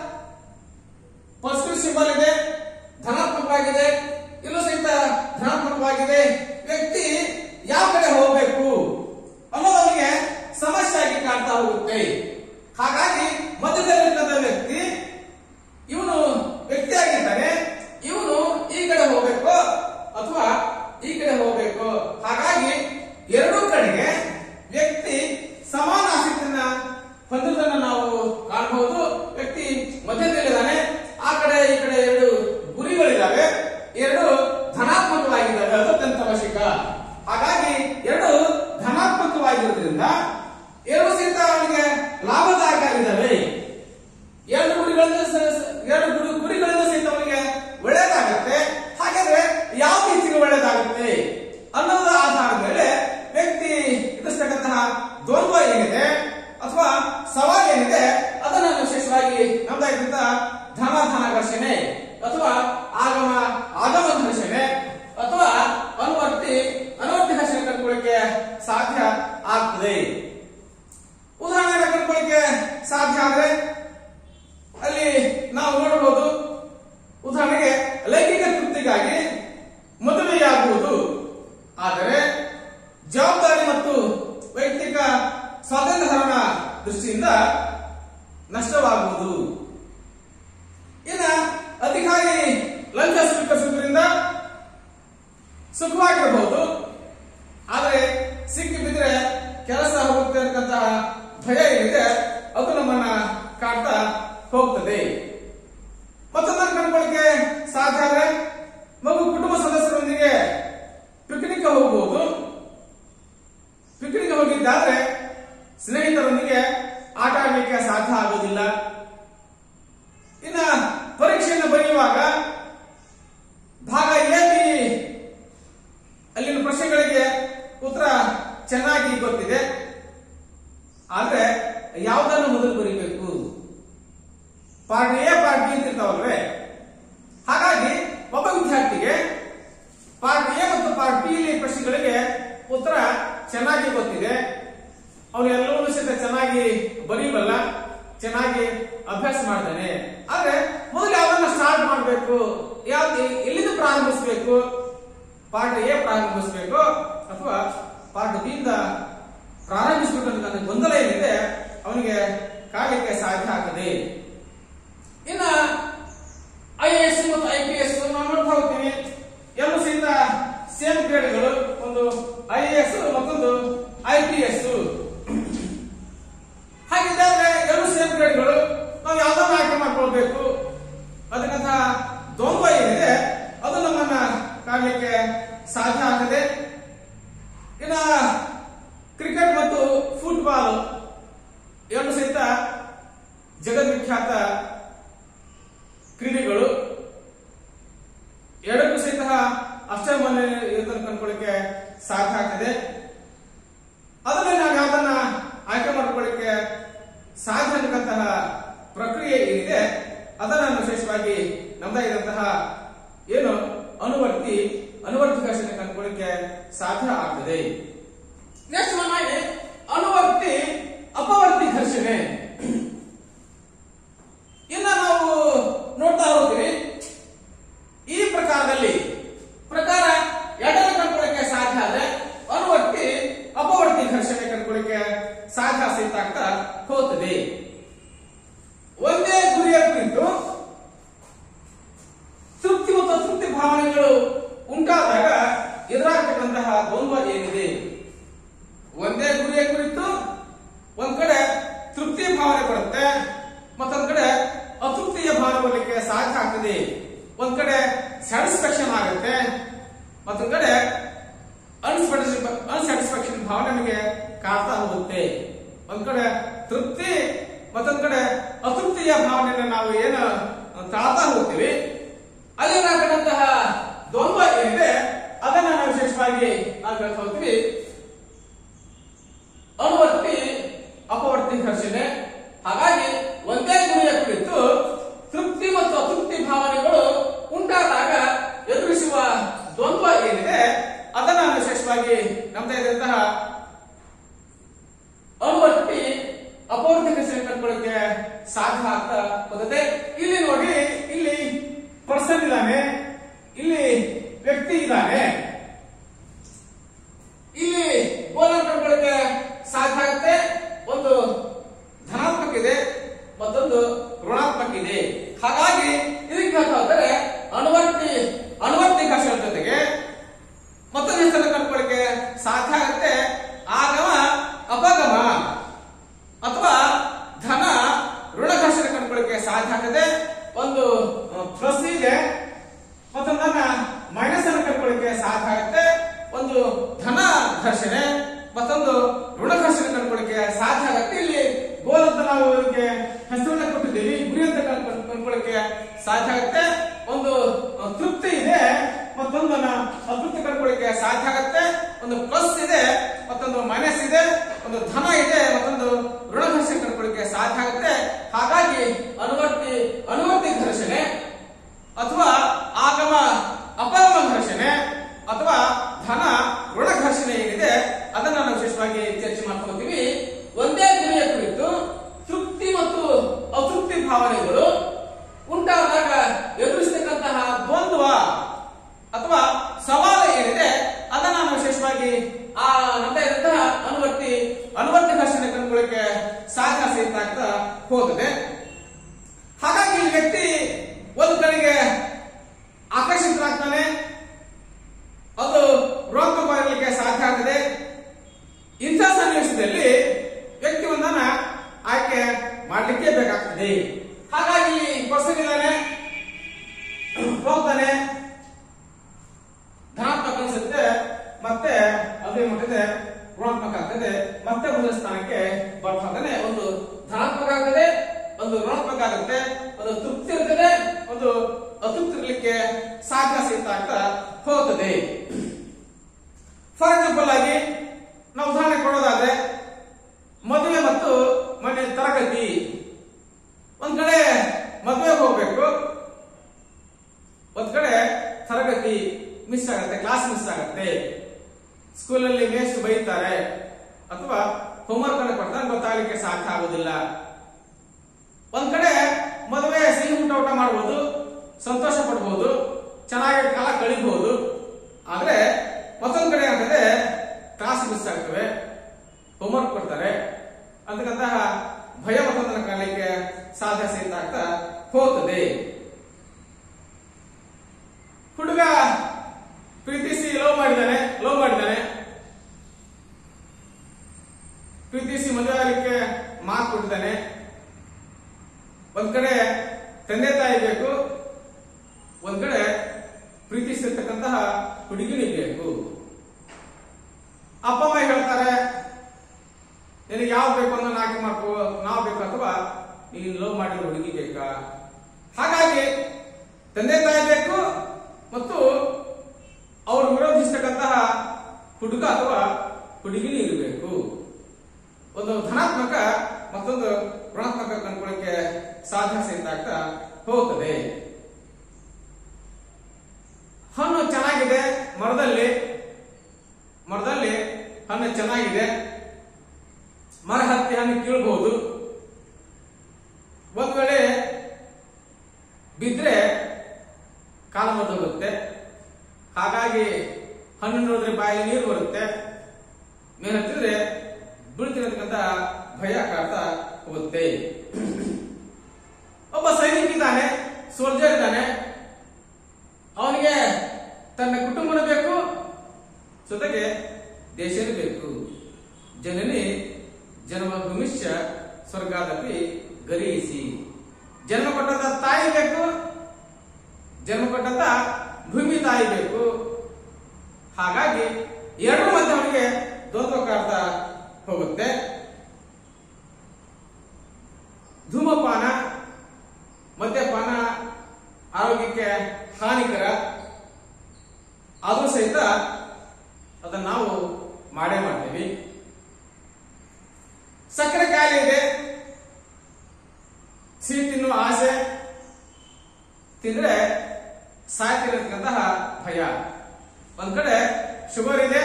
ಪಾಸಿಟಿವ್ ಸಿಂಬಲ್ ಇದೆ ಧನಾತ್ಮಕವಾಗಿದೆ ಇಲ್ಲೂ ಸಹಿತ ಧನಾತ್ಮಕವಾಗಿದೆ ವ್ಯಕ್ತಿ ಯಾವ ಕಡೆ ಹೋಗಬೇಕು ಅನ್ನೋದು ಅವನಿಗೆ ಸಮಸ್ಯೆ ಆಗಿ ಕಾಣ್ತಾ ಹೋಗುತ್ತೆ ಹಾಗಾಗಿ ಮಧ್ಯದಲ್ಲಿರ್ತದ ವ್ಯಕ್ತಿ ಇವನು ವ್ಯಕ್ತಿ ಆಗಿದ್ದಾನೆ ಇವನು ಈ ಕಡೆ ಹೋಗ್ಬೇಕು ಅಥವಾ ಈ ಕಡೆ ಹೋಗ್ಬೇಕು ಹಾಗಾಗಿ ಎರಡೂ ಕಡೆಗೆ ವ್ಯಕ್ತಿ ಸಮಾನ ಆಸಕ್ತಿಯನ್ನ ಹೊಂದುವುದನ್ನ ನಾವು ಕಾಣಬಹುದು ವ್ಯಕ್ತಿ ಮಧ್ಯದಲ್ಲಿದ್ದಾನೆ ಆ ಕಡೆ ಈ ಕಡೆ ಎರಡು ಗುರಿಗಳಿದ್ದಾವೆ ಎರಡು ಧನಾತ್ಮಕವಾಗಿದ್ದಾವೆ ಅದು ಅತ್ಯಂತ ಅವಶ್ಯಕ ಹಾಗಾಗಿ ಎರಡು ಧನಾತ್ಮಕವಾಗಿರೋದ್ರಿಂದ ಎರಡು ಸಹಿತ ಅವನಿಗೆ ಲಾಭದಾಯಕ ಆಗಿದ್ದಾವೆ ಎರಡು ಗುರಿಗಳಿಂದ ಸ- ಸ- ಎರಡು ಗುರಿ- ಗುರಿಗಳಿಂದ ಸಹಿತ ಅವನಿಗೆ ಒಳ್ಳೆಯದಾಗುತ್ತೆ ಹಾಗಾದ್ರೆ ಯಾವ ರೀತಿಗೆ ಒಳ್ಳೆಯದಾಗುತ್ತೆ ಅನ್ನೋದರ ಆಧಾರದ ಮೇಲೆ ವ್ಯಕ್ತಿ ಎದುರಿಸ್ತಕ್ಕಂತಹ ದ್ವಂದ್ವ ಏನಿದೆ ಅಥವಾ ಸವಾಲು ಏನಿದೆ ಅದನ್ನ ವಿಶೇಷವಾಗಿ ನಮ್ದಾಗಿದ್ದಂತ ಧನ ಧನ ಘರ್ಷಣೆ ಅಥವಾ ಆಗಮ ಆಗಮ ಘರ್ಷಣೆ ಅಥವಾ ಅನುವರ್ತಿ ಅನುವರ್ತಿ ಘರ್ಷಣೆ ಕಂಡುಕೊಳ್ಳಿಕ್ಕೆ ಸಾಧ್ಯ ಆಗ್ತದೆ ಉದಾಹರಣೆ ಕಂಡುಕೊಳ್ಳಿಕ್ಕೆ ಸಾಧ್ಯ ಆದ್ರೆ ಅಲ್ಲಿ ನಾವು ನೋಡಬಹುದು ಉದಾಹರಣೆಗೆ ಲೈಂಗಿಕ ತೃಪ್ತಿಗಾಗಿ ಮದುವೆಯಾಗುವುದು ಆದರೆ ಜವಾಬ್ದಾರಿ ಮತ್ತು ವೈಯಕ್ತಿಕ ಸ್ವಾತಂತ್ರ್ಯ ಹರಣ ದೃಷ್ಟಿಯಿಂದ ನಷ್ಟವಾಗುವುದು ಇನ್ನ ಅಧಿಕಾರಿ ಲಂಚ ಸ್ವೀಕರಿಸುವುದರಿಂದ ಸುಖವಾಗಿರಬಹುದು ಆದರೆ ಸಿಕ್ಕಿ ಬಿದ್ರೆ ಕೆಲಸ ಹೋಗ್ತಾ ಇರತಕ್ಕಂತಹ ಭಯ ಏನಿದೆ ಅದು ನಮ್ಮನ್ನ ಕಾಡ್ತಾ ಹೋಗ್ತದೆ ಮತ್ತೊಂದನ್ನು ಕಂಡುಕೊಳ್ಳಿಕ್ಕೆ ಸಾಧ್ಯ ಆದ್ರೆ ಮಗು ಕುಟುಂಬ ಸದಸ್ಯರೊಂದಿಗೆ ಪಿಕ್ನಿಕ್ ಹೋಗಬಹುದು ಪಿಕ್ನಿಕ್ ಹೋಗಿದ್ದಾದ್ರೆ ಸ್ನೇಹಿತರೊಂದಿಗೆ ಆಟ ಆಡಲಿಕ್ಕೆ ಸಾಧ್ಯ ಆಗೋದಿಲ್ಲ ಇನ್ನ ಪರೀಕ್ಷೆಯನ್ನು ಬರೆಯುವಾಗ ಭಾಗ ಎ ಬಿ ಅಲ್ಲಿನ ಪ್ರಶ್ನೆಗಳಿಗೆ ಉತ್ತರ ಚೆನ್ನಾಗಿ ಗೊತ್ತಿದೆ ಆದ್ರೆ ಯಾವುದನ್ನು ಮೊದಲು ಬರೀಬೇಕು ಪಾರ್ಟ್ ಎ ಪಾರ್ಟ್ ಬಿ ಅಂತ ಇರ್ತಾವಲ್ವೇ ಹಾಗಾಗಿ ಒಬ್ಬ ವಿದ್ಯಾರ್ಥಿಗೆ ಪಾರ್ಟ್ ಎ ಮತ್ತು ಪಾರ್ಟ್ ಬಿ ಪ್ರಶ್ನೆಗಳಿಗೆ ಉತ್ತರ ಚೆನ್ನಾಗಿ ಗೊತ್ತಿದೆ ಅವನು ಎಲ್ಲವನ್ನೂ ಸಹಿತ ಚೆನ್ನಾಗಿ ಬರೀಬಲ್ಲ ಚೆನ್ನಾಗಿ ಅಭ್ಯಾಸ ಮಾಡ್ತಾನೆ ಆದ್ರೆ ಮೊದಲು ಯಾವ್ದನ್ನ ಸ್ಟಾರ್ಟ್ ಮಾಡಬೇಕು ಯಾವ್ದು ಎಲ್ಲಿಂದ ಪ್ರಾರಂಭಿಸಬೇಕು ಪಾರ್ಟ್ ಎ ಪ್ರಾರಂಭಿಸಬೇಕು ಅಥವಾ ಪಾರ್ಟ್ ಬಿ ಇಂದ ಪ್ರಾರಂಭಿಸಬೇಕು ಅಂತ ನನ್ನ ಗೊಂದಲ ಏನಿದೆ ಅವನಿಗೆ ಕಾಣಲಿಕ್ಕೆ ಸಾಧ್ಯ ಆಗ್ತದೆ ಇನ್ನ ಐ ಎಸ್ ಮತ್ತು ಐ ಪಿ ಎಸ್ ನಾವು ನೋಡ್ತಾ ಹೋಗ್ತೀವಿ ಎರಡು ಸಹಿತ ಸೇಮ್ ಗ್ರೇಡ್ಗಳು ಒಂದು ಐ ಎಸ್ ಮತ್ತೊಂದು ಐ ಪಿ ಎಸ್ ಹಾಗಿದ್ದಾಗ ಎರಡು ಸೇಮ್ ಗ್ರೇಡ್ಗಳು ನಾವು ಯಾವ್ದನ್ನ ಆಯ್ಕೆ ಮಾಡ್ಕೊಳ್ಬೇಕು ಅದಕ್ಕಂತ ದ್ವಂದ್ವ ಏನಿದೆ ಅದು ನಮ್ಮನ್ನ ಕಾಣಲಿಕ್ಕೆ ಸಾಧ್ಯ ಆಗದೆ ಇನ್ನ ಕ್ರಿಕೆಟ್ ಮತ್ತು ಫುಟ್ಬಾಲ್ ಎರಡು ಸಹಿತ ಜಗದ್ವಿಖ್ಯಾತ ಕ್ರೀಡೆಗಳು ಎರಡಕ್ಕೂ ಸಹಿತ ಅಷ್ಟಮನೆ ಇದನ್ನು ಕಂಡುಕೊಳ್ಳಿಕ್ಕೆ ಸಾಧ್ಯ ಆಗ್ತದೆ ಅದರಲ್ಲಿ ನಾವು ಯಾವ್ದನ್ನ ಆಯ್ಕೆ ಮಾಡ್ಕೊಳ್ಳಿಕ್ಕೆ ಸಾಧ್ಯ ಅನ್ನತಕ್ಕಂತಹ ಪ್ರಕ್ರಿಯೆ ಏನಿದೆ ಅದನ್ನ ನಾನು ವಿಶೇಷವಾಗಿ ನಮ್ದಾಗಿದ್ದಂತಹ ಏನು ಅನುವರ್ತಿ ಅನುವರ್ತಿ ಘರ್ಷಣೆ ಕಂಡುಕೊಳ್ಳಿಕ್ಕೆ ಸಾಧ್ಯ ಆಗ್ತದೆ ನೆಕ್ಸ್ಟ್ ನಮಗೆ ಅನುವರ್ತಿ ಅಪವರ್ತಿ ಘರ್ಷಣೆ ಇನ್ನ ನಾವು ನೋಡ್ತಾ ಹೋಗ್ತೀವಿ ಈ ಪ್ರಕಾರದಲ್ಲಿ ಪ್ರಕಾರ ಎರಡನ್ನ ಕಂಡುಕೊಳ್ಳಿಕ್ಕೆ ಸಾಧ್ಯ ಆದ್ರೆ ಅನುವರ್ತಿ ಅಪವರ್ತಿ ಘರ್ಷಣೆ ಕಂಡುಕೊಳ್ಳಿಕ್ಕೆ ಸಾಧ್ಯ ಸಹಿತ ಆಗ್ತಾ ಹೋಗ್ತದೆ ಒಂದೇ ಗುರಿಯ ಕುರಿತು ತೃಪ್ತಿ ಮತ್ತು ಅತೃಪ್ತಿ ಭಾವನೆಗಳು ಉಂಟಾದಾಗ ಎದುರಾಗತಕ್ಕಂತಹ ದ್ವಂದ್ವ ಏನಿದೆ ಒಂದೇ ಗುರಿಯ ಕುರಿತು ಒಂದ್ ಕಡೆ ತೃಪ್ತಿ ಭಾವನೆ ಬರುತ್ತೆ ಮತ್ತೊಂದ್ ಕಡೆ ಅತೃಪ್ತಿಯ ಭಾವನೆ ಬರಲಿಕ್ಕೆ ಸಾಧ್ಯ ಆಗ್ತದೆ ಒಂದ್ ಕಡೆ ಸ್ಯಾಟಿಸ್ಫ್ಯಾಕ್ಷನ್ ಆಗುತ್ತೆ ಮತ್ತೊಂದ್ ಕಡೆ ಅನ್ಸ್ಯಾಟಿಸ್ಫ್ಯಾಕ್ಷನ್ ಭಾವನೆ ನಮಗೆ ಕಾಡ್ತಾ ಹೋಗುತ್ತೆ ಒಂದ್ ಕಡೆ ತೃಪ್ತಿ ಮತ್ತೊಂದ್ ಕಡೆ ಅತೃಪ್ತಿಯ ಭಾವನೆಯನ್ನು ನಾವು ಏನು ತಾಳ್ತಾ ಹೋಗ್ತೀವಿ ಅಲ್ಲಿರತಕ್ಕಂತಹ ದ್ವಂದ್ವ ಏನಿದೆ ಅದನ್ನ ನಾವು ವಿಶೇಷವಾಗಿ ನಾವು ಹೇಳ್ತಾ ಹೋಗ್ತೀವಿ ಅನುವರ್ತಿ ಅಪವರ್ತಿ ಘರ್ಷಣೆ ಹಾಗಾಗಿ ಒಂದೇ ಗುರಿಯ ಕುರಿತು ತೃಪ್ತಿ ಮತ್ತು ಅತೃಪ್ತಿ ಭಾವನೆಗಳು ಉಂಟಾದಾಗ ಎದುರಿಸುವ ದ್ವಂದ್ವ ಏನಿದೆ ಅದನ್ನ ನಾವು ವಿಶೇಷವಾಗಿ ನಮ್ದೇ ಇದ್ದಂತಹ ಅನುವರ್ತಿ ಅಪವರ್ತಿ ಘರ್ಷಣೆ ಕಂಡುಕೊಳ್ಳಕ್ಕೆ ಸಾಧ್ಯ ಆಗ್ತಾ ಹೋಗುತ್ತೆ ಇಲ್ಲಿ ನೋಡಿ ಇಲ್ಲಿ ಪರ್ಸನ್ ಇದ್ದಾನೆ ಇಲ್ಲಿ ವ್ಯಕ್ತಿ ಇದ್ದಾನೆ ಇಲ್ಲಿ ಗೋಲನ್ನು ಕಂಡುಕೊಳ್ಳಕ್ಕೆ ಸಾಧ್ಯ ಆಗುತ್ತೆ ಒಂದು ಧನಾತ್ಮಕ ಇದೆ ಮತ್ತೊಂದು ಋಣಾತ್ಮಕ ಇದೆ ಹಾಗಾಗಿ ಇದಕ್ಕೆ ಹೇಳ್ತಾ ಹೋದರೆ ಅನುವರ್ತಿ ಅನುವರ್ತಿ ಘರ್ಷಣೆ ಜೊತೆಗೆ ಮತ್ತೊಂದು ಹೆಸರನ್ನು ಕಂಡುಕೊಳ್ಳಕ್ಕೆ ಸಾಧ್ಯ ಆಗುತ್ತೆ ಆಗಮ ಅಪಗಮ ಅಥವಾ ಧನ ಋಣ ಘರ್ಷಣೆ ಕಂಡುಕೊಳ್ಳಕ್ಕೆ ಸಾಧ್ಯ ಆಗುತ್ತೆ ಒಂದು ಪ್ಲಸ್ ಇದೆ ಮತ್ತೊಂದನ್ನ ಮೈನಸ್ ಅನ್ನು ಕಂಡುಕೊಳ್ಳಕ್ಕೆ ಸಾಧ್ಯ ಆಗುತ್ತೆ ಒಂದು ಧನ ಘರ್ಷಣೆ ಮತ್ತೊಂದು ಋಣ ಘರ್ಷಣೆ ಕಂಡುಕೊಳ್ಳಕ್ಕೆ ಸಾಧ್ಯ ಆಗುತ್ತೆ ಇಲ್ಲಿ ಗೋಲ್ ಅಂತ ನಾವು ಇದಕ್ಕೆ ಹೆಸರನ್ನ ಕೊಟ್ಟಿದ್ದೀವಿ ಗುರಿ ಅಂತ ಕಂಡ್ಕೊಳ್- ಕಂಡುಕೊಳ್ಳಕ್ಕೆ ಸಾಧ್ಯ ಆಗುತ್ತೆ ಒಂದು ಅಹ್, ತೃಪ್ತಿ ಇದೆ ಮತ್ತೊಂದನ್ನ ಅತೃಪ್ತಿ ಕಂಡುಕೊಳ್ಳಕ್ಕೆ ಸಾಧ್ಯ ಆಗುತ್ತೆ ಒಂದು ಪ್ಲಸ್ ಇದೆ ಮತ್ತೊಂದು ಮೈನಸ್ ಇದೆ ಒಂದು ಧನ ಇದೆ ಮತ್ತೊಂದು ಋಣ ಘರ್ಷಣೆ ಕಂಡುಕೊಳ್ಳಕ್ಕೆ ಸಾಧ್ಯ ಆಗುತ್ತೆ ಹಾಗಾಗಿ ಅನುವರ್ತಿ ಅನುವರ್ತಿ ಘರ್ಷಣೆ ಅಥವಾ ಆಗಮ ಅಪಗಮ ಘರ್ಷಣೆ ಅಥವಾ ಧನ ಋಣ ಘರ್ಷಣೆ ಏನಿದೆ ಅದನ್ನ ನಾವು ವಿಶೇಷವಾಗಿ ಚರ್ಚೆ ಮಾಡ್ಕೊಳ್ತೀವಿ ಒಂದೇ ಗುರಿಯ ಕುರಿತು ತೃಪ್ತಿ ಮತ್ತು ಅತೃಪ್ತಿ ಭಾವನೆಗಳು ಉಂಟಾದಾಗ ಎದುರಿಸತಕ್ಕಂತಹ ದ್ವಂದ್ವ ಅಥವಾ ಸವಾಲು ಏನಿದೆ ಅದನ್ನ ನಾವು ವಿಶೇಷವಾಗಿ ಆ ನಮ್ಮ ಇದ್ದಂತಹ ಅನುವರ್ತಿ ಅನುವರ್ತಿ ಘರ್ಷಣೆ ಕಂಡುಕೊಳ್ಳಕ್ಕೆ ಸಾಧ್ಯ ಸಹಿತ ಆಗ್ತಾ ಹೋಗುತ್ತೆ ಹಾಗಾಗಿ ಈ ವ್ಯಕ್ತಿ ಒಂದು ಕಡೆಗೆ ಆಕರ್ಷಿತರಾಗ್ತಾನೆ ಅದು ರೋಗ ಬರಲಿಕ್ಕೆ ಸಾಧ್ಯ ಆಗ್ತದೆ ಇಂಥ ಸನ್ನಿವೇಶದಲ್ಲಿ ವ್ಯಕ್ತಿ ಒಂದನ್ನ ಆಯ್ಕೆ ಮಾಡಲಿಕ್ಕೆ ಬೇಕಾಗ್ತದೆ ಹಾಗಾಗಿ ಪರ್ಸನ್ ಇದ್ದಾನೆ ಹೋಗ್ತಾನೆ ಧನಾತ್ಮಕ ಅನ್ಸುತ್ತೆ ಮತ್ತೆ ಅದೇ ಮಟ್ಟಿದೆ ಋಣಾತ್ಮಕ ಆಗ್ತದೆ ಮತ್ತೆ ಒಂದು ಸ್ಥಾನಕ್ಕೆ ಬರ್ತಾನೆ ಒಂದು ಧನಾತ್ಮಕ ಆಗ್ತದೆ ಒಂದು ಋಣಾತ್ಮಕ ಆಗುತ್ತೆ ಒಂದು ತೃಪ್ತಿ ಇರ್ತದೆ ಒಂದು ಅತೃಪ್ತಿ ಇರಲಿಕ್ಕೆ ಸಾಧ್ಯ ಸಹಿತ ಆಗ್ತಾ ಹೋಗ್ತದೆ ಫಾರ್ ಎಕ್ಸಾಂಪಲ್ ಆಗಿ ನಾವು ಉದಾಹರಣೆ ಕೊಡೋದಾದ್ರೆ ಮದುವೆ ಮತ್ತು ಮನೆ ತರಗತಿ ಒಂದ್ ಕಡೆ ಮದುವೆಗೆ ಹೋಗ್ಬೇಕು ಒಂದ್ ಕಡೆ ತರಗತಿ ಮಿಸ್ ಆಗುತ್ತೆ ಕ್ಲಾಸ್ ಮಿಸ್ ಆಗುತ್ತೆ ಸ್ಕೂಲಲ್ಲಿ ಮೇಸ್ಟ್ ಬೈತಾರೆ ಅಥವಾ ಹೋಮ್ವರ್ಕ್ ಅನ್ನು ಕೊಡ್ತಾರೆ ಗೊತ್ತಾಗಲಿಕ್ಕೆ ಸಾಧ್ಯ ಆಗುದಿಲ್ಲ ಒಂದ್ ಕಡೆ ಮದುವೆ ಸಿಹಿ ಊಟ ಊಟ ಮಾಡಬಹುದು ಸಂತೋಷ ಪಡಬಹುದು ಚೆನ್ನಾಗಿ ಕಾಲ ಕಳಿಬಹುದು ಆದ್ರೆ ಮತ್ತೊಂದ್ ಕಡೆ ಆಗ್ತದೆ ಕ್ಲಾಸ್ ಮಿಸ್ ಆಗ್ತವೆ ಹೋಮ್ವರ್ಕ್ ಕೊಡ್ತಾರೆ ಅಂತಕ್ಕಂತಹ ಭಯ ಮತ್ತೊಂದನ್ನು ಕಾಣಲಿಕ್ಕೆ ಸಾಧ್ಯ ಸಹಿತ ಆಗ್ತಾ ಹೋಗ್ತದೆ ಹುಡುಗ ಪ್ರೀತಿಸಿ ಲವ್ ಮಾಡಿದ್ದಾನೆ ಲವ್ ಮಾಡಿದ್ದಾನೆ ಪ್ರೀತಿಸಿ ಮದುವೆ ಆಗಲಿಕ್ಕೆ ಮಾತು ಕೊಟ್ಟಿದ್ದಾನೆ ಒಂದ್ ಕಡೆ ತಂದೆ ತಾಯಿ ಬೇಕು ಒಂದ್ ಕಡೆ ಪ್ರೀತಿಸಿರ್ತಕ್ಕಂತಹ ಹುಡುಗಿನಿ ಬೇಕು ಅಪ್ಪ ಅಮ್ಮ ಹೇಳ್ತಾರೆ ನಿನಗೆ ಯಾವ ಬೇಕು ಅನ್ನೋ ನಾಲ್ಕು ಮಾರ್ಕು ನಾವು ಬೇಕು ಅಥವಾ ನೀನು ಲವ್ ಮಾಡಿರೋ ಹುಡುಗಿ ಬೇಕಾ ಹಾಗಾಗಿ ತಂದೆ ತಾಯಿ ಬೇಕು ಮತ್ತು ಅವರು ವಿರೋಧಿಸತಕ್ಕಂತಹ ಹುಡುಗ ಅಥವಾ ಹುಡುಗಿನಿ ಇರಬೇಕು ಒಂದು ಧನಾತ್ಮಕ ಮತ್ತೊಂದು ಋಣಾತ್ಮಕ ಕಂಡುಕೊಳ್ಳಕ್ಕೆ ಸಾಧ್ಯ ಸಹಿತ ಆಗ್ತಾ ಹೋಗ್ತದೆ ಹಣ್ಣು ಚೆನ್ನಾಗಿದೆ ಮರದಲ್ಲಿ ಮರದಲ್ಲಿ ಹಣ್ಣು ಚೆನ್ನಾಗಿದೆ ಮರ ಹತ್ತಿ ಹಣ್ಣು ಕೀಳ್ಬಹುದು ಒಂದ್ ವೇಳೆ ಬಿದ್ರೆ ಕಾಲ ಹೋಗುತ್ತೆ ಹಾಗಾಗಿ ಹಣ್ಣು ನೋಡಿದ್ರೆ ಬಾಯಿ ನೀರು ಬರುತ್ತೆ ಮೇಲೆ ಹತ್ತಿದ್ರೆ ಬೀಳ್ತಿರತಕ್ಕಂತ ಭಯ ಕಾಡ್ತಾ ಹೋಗುತ್ತೆ ಒಬ್ಬ ಸೈನಿಕ ಇದ್ದಾನೆ ಸೋಲ್ಜರ್ ಇದ್ದಾನೆ ಅವನಿಗೆ ತನ್ನ ಕುಟುಂಬನ ಬೇಕು ಜೊತೆಗೆ ದೇಶನೇ ಬೇಕು ಜನನಿ ಜನ್ಮ ಭೂಮಿಷ್ಯ ಸ್ವರ್ಗಾದಪಿ ಗರೀಸಿ ಜನ್ಮ ಕೊಟ್ಟಂತ ತಾಯಿ ಬೇಕು ಜನ್ಮ ಕೊಟ್ಟಂತ ಭೂಮಿ ತಾಯಿ ಬೇಕು ಹಾಗಾಗಿ ಎರಡರ ಮಧ್ಯೆ ಅವನಿಗೆ ದ್ವಂದ್ವ ಕಾಡ್ತಾ ಹೋಗುತ್ತೆ ಧೂಮಪಾನ ಮದ್ಯಪಾನ ಆರೋಗ್ಯಕ್ಕೆ ಹಾನಿಕರ ಆದ್ರೂ ಸಹಿತ ಅದನ್ನ ನಾವು ಮಾಡೇ ಮಾಡ್ತೀವಿ ಸಕ್ಕರೆ ಕಾಯಿಲೆ ಇದೆ ಸಿಹಿ ತಿನ್ನುವ ಆಸೆ ತಿಂದ್ರೆ ಸಾಯ್ತಿರತಕ್ಕಂತಹ ಭಯ ಒಂದ್ ಕಡೆ ಶುಗರ್ ಇದೆ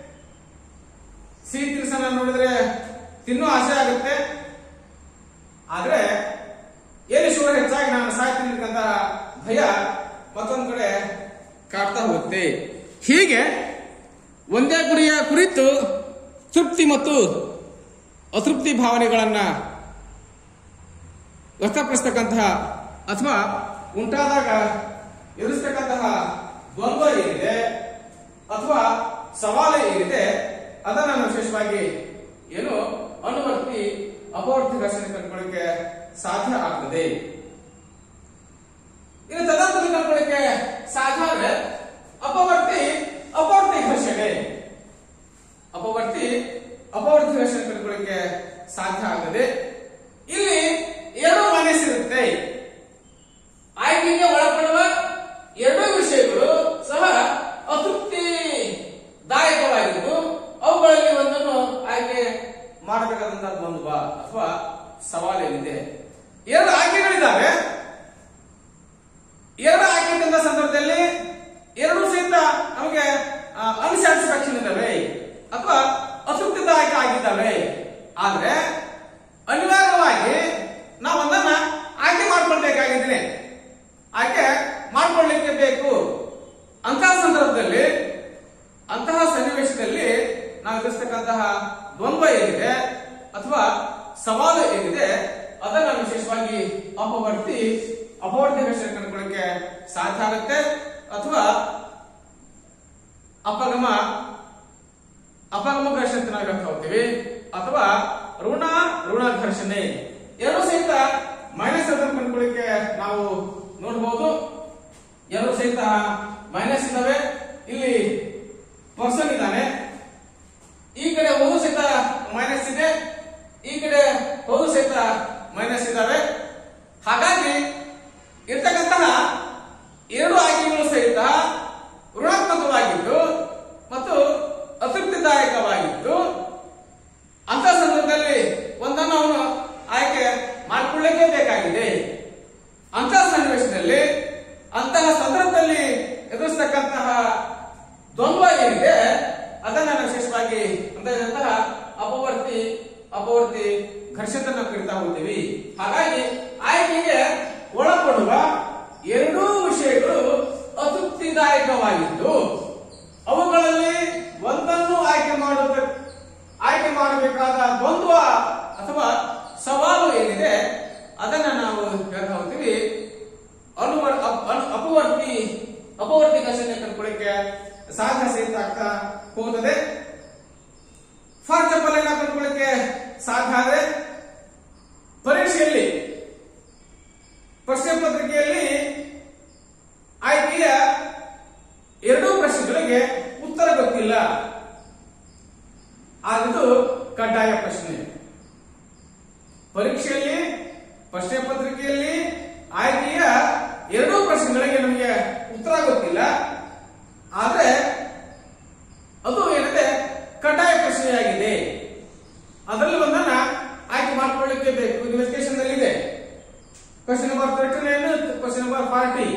ಸಿಹಿ ತಿನಿಸನ್ನ ನೋಡಿದ್ರೆ ತಿನ್ನೋ ಆಸೆ ಆಗುತ್ತೆ ಆದ್ರೆ ಎಲ್ಲಿ ಶುಗರ್ ಹೆಚ್ಚಾಗಿ ನಾನು ಸಾಯ್ತಿರ್ತಕ್ಕಂತಹ ಭಯ ಮತ್ತೊಂದ್ ಕಡೆ ಕಾಡ್ತಾ ಹೋಗುತ್ತೆ ಹೀಗೆ ಒಂದೇ ಗುರಿಯ ಕುರಿತು ತೃಪ್ತಿ ಮತ್ತು ಅತೃಪ್ತಿ ಭಾವನೆಗಳನ್ನ ವ್ಯಕ್ತಪಡಿಸ್ತಕ್ಕಂತಹ ಅಥವಾ ಉಂಟಾದಾಗ ಎದುರಿಸ್ತಕ್ಕಂತಹ ದ್ವಂದ್ವ ಏನಿದೆ ಅಥವಾ ಸವಾಲು ಏನಿದೆ ಅದನ್ನ ನಾವು ವಿಶೇಷವಾಗಿ ಏನು ಅನುವರ್ತಿ ಅಪವರ್ತಿ ಘರ್ಷಣೆ ಕಂಡುಕೊಳ್ಳಿಕ್ಕೆ ಸಾಧ್ಯ ಆಗ್ತದೆ ಇನ್ನು ತದಂತ್ರ ಕಂಡುಕೊಳ್ಳಿಕ್ಕೆ ಸಾಧ್ಯ ಆದ್ರೆ ಅಪವರ್ತಿ ಅಪವರ್ತಿ ಘರ್ಷಣೆ ಅಪವರ್ತಿ ಅಪವರ್ತಿ ಘರ್ಷಣೆ ಕಂಡುಕೊಳ್ಳಿಕ್ಕೆ ಸಾಧ್ಯ ಆಗ್ತದೆ ಇಲ್ಲಿ ಎರಡು ಮನಸ್ಸು ಇರುತ್ತೆ ಆಯ್ಕೆಗೆ ಒಳಪಡುವ ಎರಡೂ ವಿಷಯಗಳು ಸಹ ಅತೃಪ್ತಿದಾಯಕವಾಗಿದ್ದು ಅವುಗಳಲ್ಲಿ ಒಂದನ್ನು ಆಯ್ಕೆ ಮಾಡಬೇಕಾದಂತಹ ದ್ವಂದ್ವ ಅಥವಾ ಸವಾಲೇನಿದೆ ಎರಡು ಆಯ್ಕೆಗಳಿದ್ದಾವೆ ಎರಡು ಆಯ್ಕೆ ತಂದ ಸಂದರ್ಭದಲ್ಲಿ ಎರಡೂ ಸಹಿತ ನಮಗೆ ಅನ್ಸ್ಯಾಟಿಸ್ಫ್ಯಾಕ್ಷನ್ ಇದ್ದಾವೆ ಅಥವಾ ಅತೃಪ್ತಿದಾಯಕ ಆಗಿದ್ದಾವೆ ಆದ್ರೆ ಅನಿವಾರ್ಯವಾಗಿ ನಾವು ಒಂದನ್ನ ಆಯ್ಕೆ ಮಾಡ್ಕೊಳ್ಬೇಕಾಗಿದ್ರೆ ಆಯ್ಕೆ ಮಾಡ್ಕೊಳ್ಳಿಕ್ಕೆ ಬೇಕು ಅಂತಹ ಸಂದರ್ಭದಲ್ಲಿ ಅಂತಹ ಸನ್ನಿವೇಶದಲ್ಲಿ ನಾವು ಎದುರಿಸ್ತಕ್ಕಂತಹ ದ್ವಂದ್ವ ಏನಿದೆ ಅಥವಾ ಸವಾಲು ಏನಿದೆ ಅದನ್ನ ವಿಶೇಷವಾಗಿ ಅಪವರ್ತಿ ಅಪವರ್ತಿ ಘರ್ಷಣೆ ಕಂಡುಕೊಳ್ಳಕ್ಕೆ ಸಾಧ್ಯ ಆಗುತ್ತೆ ಅಥವಾ ಅಪಗಮ ಅಪಗಮ ಘರ್ಷಣೆ ಅಂತ ನಾವು ಹೇಳ್ತಾ ಹೋಗ್ತೀವಿ ಅಥವಾ ಋಣ ಋಣ ಘರ್ಷಣೆ ಎರಡು ಸಹಿತ ಮೈನಸ್ ಅದನ್ನು ಕಂಡುಕೊಳ್ಳಿಕ್ಕೆ ನಾವು ನೋಡಬಹುದು ಎರಡು ಸಹಿತ ಮೈನಸ್ ಇದಾವೆ ಇಲ್ಲಿ ಪರ್ಸನ್ ಇದ್ದಾನೆ ಈ ಕಡೆ ಹೋಗು ಸಹಿತ ಮೈನಸ್ ಇದೆ ಈ ಕಡೆ ಹೋಗು ಸಹಿತ ಮೈನಸ್ ಇದಾವೆ ಹಾಗಾಗಿ ಇರ್ತಕ್ಕಂತಹ ಎರಡು ಆಯ್ಕೆಗಳು ಸಹಿತ ಋಣಾತ್ಮಕವಾಗಿದ್ದು ಮತ್ತು ಅತೃಪ್ತಿದಾಯಕವಾಗಿದ್ದು ಅಂತ ಸಂದರ್ಭದಲ್ಲಿ ಒಂದನ್ನು ಅವನು ಆಯ್ಕೆ ಮಾಡಿಕೊಳ್ಳಕ್ಕೆ ಬೇಕಾಗಿದೆ ಅಂತಹ ಸನ್ನಿವೇಶದಲ್ಲಿ ಅಂತಹ ಸಂದರ್ಭದಲ್ಲಿ ಎದುರಿಸ್ತಕ್ಕಂತಹ ದ್ವಂದ್ವ ಏನಿದೆ ಅದನ್ನ ನಾವು ವಿಶೇಷವಾಗಿ ಅಂತಹ ಅಪವರ್ತಿ ಅಪವರ್ತಿ ಘರ್ಷಣೆ ನಾವು ಕರಿತಾ ಹೋಗ್ತೀವಿ ಹಾಗಾಗಿ ಆಯ್ಕೆಗೆ ಒಳಪಡುವ ಎರಡೂ ವಿಷಯಗಳು ಅತೃಪ್ತಿದಾಯಕವಾಗಿದ್ದು ಅವುಗಳಲ್ಲಿ ಒಂದನ್ನು ಆಯ್ಕೆ ಮಾಡಬೇಕು ಆಯ್ಕೆ ಮಾಡಬೇಕಾದ ದ್ವಂದ್ವ ಅಥವಾ ಸವಾಲು ಏನಿದೆ ಅದನ್ನ ನಾವು ಹೇಳ್ತಾ ಹೋಗ್ತೀವಿ ಅನುವರ್ ಅಪ್- ಅನು- ಅಪವರ್ತಿ ಅಪವರ್ತಿ ಘರ್ಷಣೆ ಕಂಡುಕೊಳ್ಳಿಕ್ಕೆ ಸಾಧ್ಯ ಸಹಿತ ಆಗ್ತಾ ಹೋಗುತ್ತದೆ ಫಾರ್ ಎಕ್ಸಾಂಪಲ್ ಏನ ಕಂಡುಕೊಳ್ಳಿಕ್ಕೆ ಸಾಧ್ಯ ಆದ್ರೆ ಪರೀಕ್ಷೆಯಲ್ಲಿ ಪ್ರಶ್ನೆ ಪತ್ರಿಕೆಯಲ್ಲಿ ಆಯ್ಕೆಯ ಎರಡೂ ಪ್ರಶ್ನೆಗಳಿಗೆ ಉತ್ತರ ಗೊತ್ತಿಲ್ಲ ಅದು ಕಡ್ಡಾಯ ಪ್ರಶ್ನೆ ಪರೀಕ್ಷೆಯಲ್ಲಿ ಪ್ರಶ್ನೆ ಪತ್ರಿಕೆಯಲ್ಲಿ ಆಯ್ಕೆಯ ಎರಡೂ ಪ್ರಶ್ನೆಗಳಿಗೆ ನಮಗೆ ಉತ್ತರ ಗೊತ್ತಿಲ್ಲ ಆದ್ರೆ ಅದು ಏನಿದೆ ಕಡ್ಡಾಯ ಪ್ರಶ್ನೆಯಾಗಿದೆ ಅದರಲ್ಲಿ ಒಂದನ್ನ ಆಯ್ಕೆ ಮಾಡ್ಕೊಳ್ಳಿಕ್ಕೆ ಬೇಕು ಇನ್ವೆಸ್ಟಿಗೇಷನ್ ನಲ್ಲಿ ಇದೆ question number thirty nine question number forty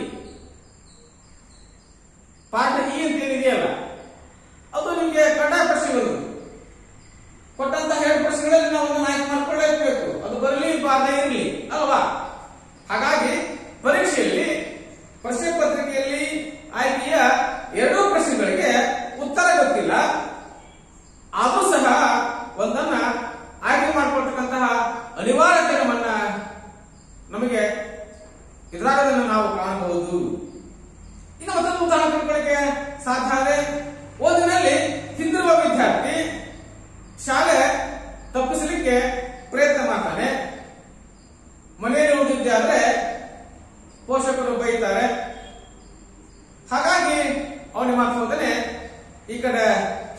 ಪಾಠ ಇ ಅಂತ ಏನಿದೆಯಲ್ಲ ಅದು ನಿಮಗೆ ಕಡ್ಡಾಯ ಪ್ರಶ್ನೆಗಳು ಕೊಟ್ಟಂತ ಎರಡು ಪ್ರಶ್ನೆಗಳಲ್ಲಿ ನಾವು ಒಂದು ಆಯ್ಕೆ ಮಾಡ್ಕೊಳ್ಳೇಬೇಕು ಅದು ಬರಲಿ ಬಾರದೇ ಇರಲಿ ಅಲ್ವಾ ಹಾಗಾಗಿ ಪರೀಕ್ಷೆಯಲ್ಲಿ ಪ್ರಶ್ನೆ ಪತ್ರಿಕೆಯಲ್ಲಿ ಆಯ್ಕೆಯ ಎರಡೂ ಪ್ರಶ್ನೆಗಳಿಗೆ ಉತ್ತರ ಗೊತ್ತಿಲ್ಲ ಅದು ಸಹ ಒಂದನ್ನ ಆಯ್ಕೆ ಮಾಡಿಕೊಳ್ತಕ್ಕಂತಹ ಅನಿವಾರ್ಯತೆ ನಮ್ಮನ್ನ ನಮಗೆ ಎದುರಾಗೋದನ್ನು ನಾವು ಕಾಣಬಹುದು ಇನ್ನು ಮತ್ತೊಂದು ಉದಾಹರಣೆ ತಿಳ್ಕೊಳ್ಳಿಕ್ಕೆ ಸಾಧ್ಯ ಆದ್ರೆ ಓದಿನಲ್ಲಿ ಹಿಂದಿರುವ ವಿದ್ಯಾರ್ಥಿ ಶಾಲೆ ತಪ್ಪಿಸಲಿಕ್ಕೆ ಪ್ರಯತ್ನ ಮಾಡ್ತಾನೆ ಮನೆಯಲ್ಲಿ ಉಳಿದಿದ್ದೆ ಆದ್ರೆ ಪೋಷಕರು ಬೈತಾರೆ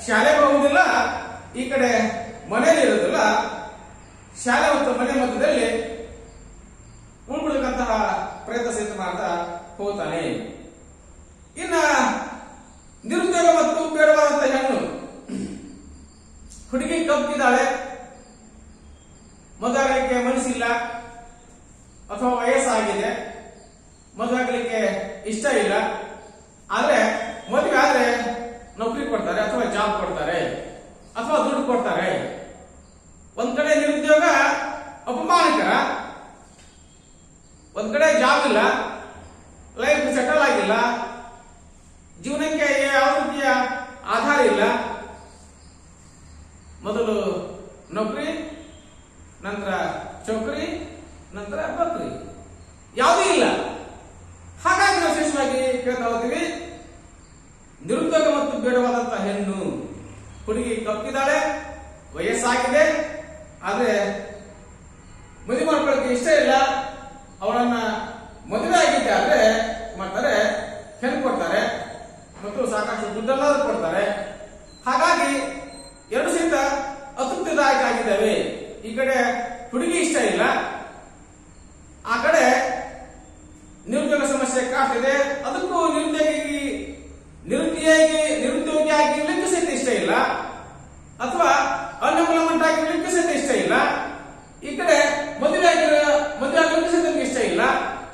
ಶಾಲೆ ಹೋಗುವುದಿಲ್ಲ ಈ ಕಡೆ ಮನೆಯಲ್ಲಿ ಇರೋದಿಲ್ಲ ಶಾಲೆ ಮತ್ತು ಮನೆ ಮಧ್ಯದಲ್ಲಿ ಉಳ್ಬಿಡ್ಬೇಕಂತಹ ಪ್ರಯತ್ನ ಸಹಿತ ಮಾಡ್ತಾ ಹೋಗ್ತಾನೆ ಇನ್ನ ನಿರುದ್ಯೋಗ ಮತ್ತು ಬೇಡವಾದಂತ ಹೆಣ್ಣು ಹುಡುಗಿ ಕಪ್ಪಿದ್ದಾಳೆ ಮದುವಾಗಲಿಕ್ಕೆ ಮನಸ್ಸಿಲ್ಲ ಅಥವಾ ವಯಸ್ಸಾಗಿದೆ ಮದುವಾಗಲಿಕ್ಕೆ ಇಷ್ಟ ಇಲ್ಲ ಆದ್ರೆ ಮದುವೆ ಆದ್ರೆ ನೌಕರಿ ಕೊಡ್ತಾರೆ ಅಥವಾ ಜಾಬ್ ಕೊಡ್ತಾರೆ ಅಥವಾ ದುಡ್ಡು ಕೊಡ್ತಾರೆ ಒಂದ್ ಕಡೆ ನಿರುದ್ಯೋಗ ಅಪಮಾನಕರ ಒಂದ್ ಕಡೆ ಜಾಬ್ ಇಲ್ಲ ಲೈಫ್ ಸೆಟಲ್ ಆಗಿಲ್ಲ ಜೀವನಕ್ಕೆ ಯಾವ ರೀತಿಯ ಆಧಾರ ಇಲ್ಲ ಮೊದಲು ನೌಕರಿ ನಂತರ ಚೌಕರಿ ನಂತರ ಬಕ್ರಿ ಯಾವುದೂ ಇಲ್ಲ ಹಾಗಾಗಿ ನಾವು ವಿಶೇಷವಾಗಿ ಕೇಳ್ತಾ ಹೋಗ್ತೀವಿ ನಿರುದ್ಯೋಗ ಮತ್ತು ಬೇಡವಾದಂತಹ ಹೆಣ್ಣು ಹುಡುಗಿ ಕಪ್ಪಿದ್ದಾಳೆ ವಯಸ್ಸಾಗಿದೆ ಆದ್ರೆ ಮದುವೆ ಮಾಡ್ಕೊಳ್ಳೋಕೆ ಇಷ್ಟ ಇಲ್ಲ ಅವಳನ್ನ ಮದುವೆ ಆಗಿದ್ದೆ ಆದ್ರೆ ಮಾಡ್ತಾರೆ ಹೆಣ್ಣು ಕೊಡ್ತಾರೆ ಮತ್ತು ಸಾಕಷ್ಟು ದುಡ್ಡೆಲ್ಲಾದ್ರೂ ಕೊಡ್ತಾರೆ ಹಾಗಾಗಿ ಎರಡು ಸಹಿತ ಅತೃಪ್ತಿದಾಯಕ ಆಗಿದ್ದಾವೆ ಈ ಕಡೆ ಹುಡುಗಿ ಇಷ್ಟ ಇಲ್ಲ ಆ ಕಡೆ ನಿರುದ್ಯೋಗ ಸಮಸ್ಯೆ ಕಾಡ್ತಿದೆ ಅದಕ್ಕೂ ನಿರುದ್ಯೋಗಿ ನಿರುದ್ಯೋಗಿ ನಿರುದ್ಯೋಗಿ ಆಗಿರ್ಲಿಕ್ಕೂ ಸಹಿತ ಇಷ್ಟ ಇಲ್ಲ ಅಥವಾ ಅನ್ಎಂಪ್ಲಾಯ್ಮೆಂಟ್ ಆಗಿರ್ಲಿಕ್ಕೂ ಸಹಿತ ಇಷ್ಟ ಇಲ್ಲ ಈ ಕಡೆ ಮದುವೆ ಆಗಿರೋ ಮದುವೆ ಆಗಲಿಕ್ಕೂ ಸಹಿತ ನಮ್ಗೆ ಇಷ್ಟ ಇಲ್ಲ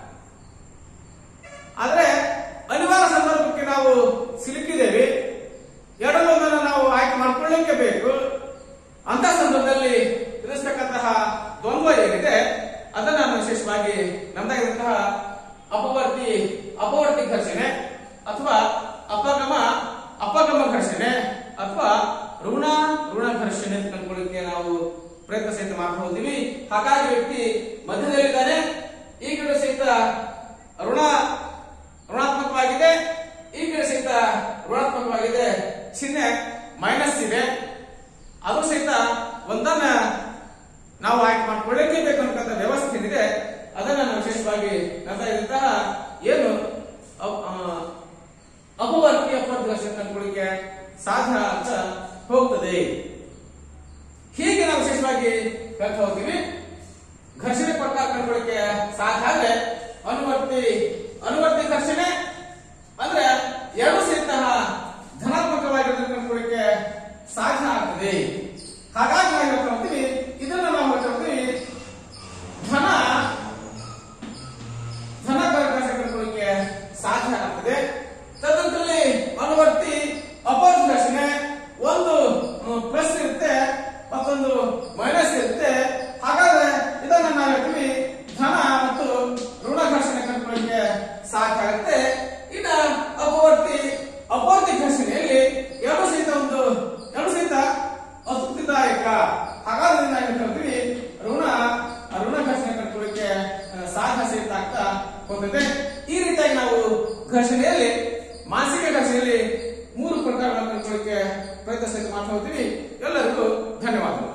ಆದ್ರೆ ಅನಿವಾರ್ಯ ಸಂದರ್ಭಕ್ಕೆ ನಾವು ಸಿಲುಕಿದ್ದೇವೆ ಎರಡನ್ನೊಂದನ್ನು ನಾವು ಆಯ್ಕೆ ಮಾಡ್ಕೊಳ್ಳಿಕ್ಕೆ ಬೇಕು ಅಂತ ಸಂದರ್ಭದಲ್ಲಿ ಎದುರಿಸತಕ್ಕಂತಹ ದ್ವಂದ್ವ ಏನಿದೆ ಅದನ್ನ ನಾನು ವಿಶೇಷವಾಗಿ ನಮ್ದಾಗಿರುವಂತಹ ಅಪವರ್ತಿ ಅಪವರ್ತಿ ಘರ್ಷಣೆ ಅಥವಾ ಅಪಗಮ ಅಪಗಮ ಘರ್ಷಣೆ ಅಥವಾ ಋಣ ಋಣ ಘರ್ಷಣೆ ಅಂತ ಕಂಡುಕೊಳ್ಳಿಕ್ಕೆ ನಾವು ಪ್ರಯತ್ನ ಸಹಿತ ಮಾಡ್ತಾ ಹೋಗ್ತೀವಿ ಹಾಗಾಗಿ ವ್ಯಕ್ತಿ ಮಧ್ಯದಲ್ಲಿದ್ದಾನೆ ಈ ಕಡೆ ಸಹಿತ ಋಣ ಋಣಾತ್ಮಕವಾಗಿದೆ ಈ ಕಡೆ ಸಹಿತ ಋಣಾತ್ಮಕವಾಗಿದೆ ಚಿಹ್ನೆ ಮೈನಸ್ ಇದೆ ಅದು ಸಹಿತ ಒಂದನ್ನ ನಾವು ಆಯ್ಕೆ ಮಾಡ್ಕೊಳ್ಳೇಕೆ ಬೇಕು ಅಂತಕ್ಕಂಥ ವ್ಯವಸ್ಥೆ ಏನಿದೆ ಅದನ್ನ ನಾವು ವಿಶೇಷವಾಗಿ ನಂತರ ಇದ್ದಂತಹ ಏನು ಅಪ್- ಆ, ಅಪವರ್ತಿ ಅಪವರ್ತಿ ಕಂಡುಕೊಳ್ಳಿಕ್ಕೆ ಸಾಧ್ಯ ಅಂತ ಹೋಗ್ತದೆ ಹೀಗೆ ನಾವು ವಿಶೇಷವಾಗಿ ಹೇಳ್ತಾ ಹೋಗ್ತೀವಿ ಘರ್ಷಣೆ ಪ್ರಕಾರ ಕಂಡುಕೊಳ್ಳಿಕ್ಕೆ ಸಾಧ್ಯ ಆದ್ರೆ ಅನುವರ್ತಿ ಅನುವರ್ತಿ ಘರ್ಷಣೆ ಅಂದ್ರೆ ಎರಡು ಸಹಿತ ಧನಾತ್ಮಕವಾಗಿರೋದನ್ನ ಕಂಡುಕೊಳ್ಳಿಕ್ಕೆ ಸಾಧ್ಯ ಆಗ್ತದೆ ಹಾಗಾಗಿ ನಾವು ಹೇಳ್ತಾ ಹೋಗ್ತೀವಿ ಇದನ್ನ ನಾವು ಹೇಳ್ತಾ ಹೋಗ್ತೀವಿ ಧನ ಧನ ಘರ್ಷಣೆ ಕಂಡುಕೊಳ್ಳಿಕ್ಕೆ ಸಾಧ್ಯ ಆಗ್ತದೆ ತದನಂತರದಲ್ಲಿ ಅನುವರ್ತಿ ಅಪೋಸ್ ಘರ್ಷಣೆ ಒಂದು ಪ್ಲಸ್ ಇರುತ್ತೆ ಮತ್ತೊಂದು ಮೈನಸ್ ಇರುತ್ತೆ ಹಾಗಾದ್ರೆ ಇದನ್ನ ನಾವು ಹೇಳ್ತೀವಿ ಧನ ಮತ್ತು ಋಣ ಘರ್ಷಣೆ ಕಂಡುಕೊಳ್ಳಿಕ್ಕೆ ಸಾಧ್ಯ ಆಗುತ್ತೆ ಇನ್ನ ಅಪವರ್ತಿ ಅಪವರ್ತಿ ಘರ್ಷಣೆಯಲ್ಲಿ ಎರಡು ಸಹಿತ ಒಂದು ಎರಡು ಸಹಿತ ಅತೃಪ್ತಿದಾಯಕ ಹಾಗಾದ್ರೆ ನಾವು ಹೇಳ್ತೀವಿ ಋಣ ಋಣ ಘರ್ಷಣೆ ಕಂಡುಕೊಳ್ಳಿಕ್ಕೆ ಆ, ಸಾಧ್ಯ ಸಹಿತ ಆಗ್ತಾ ಹೋಗ್ತದೆ ಈ ರೀತಿಯಾಗಿ ನಾವು ಘರ್ಷಣೆಯಲ್ಲಿ ಮಾನಸಿಕ ಘರ್ಷಣೆಯಲ್ಲಿ ಮೂರು ಪ್ರಕಾರಗಳನ್ನು ಕಂಡುಕೊಳ್ಳಿಕ್ಕೆ ಪ್ರಯತ್ನ ಸಹಿತ ಮಾಡ್ತಾ ಹೋಗ್ತೀವಿ ಎಲ್ಲರಿಗೂ ಧನ್ಯವಾದಗಳು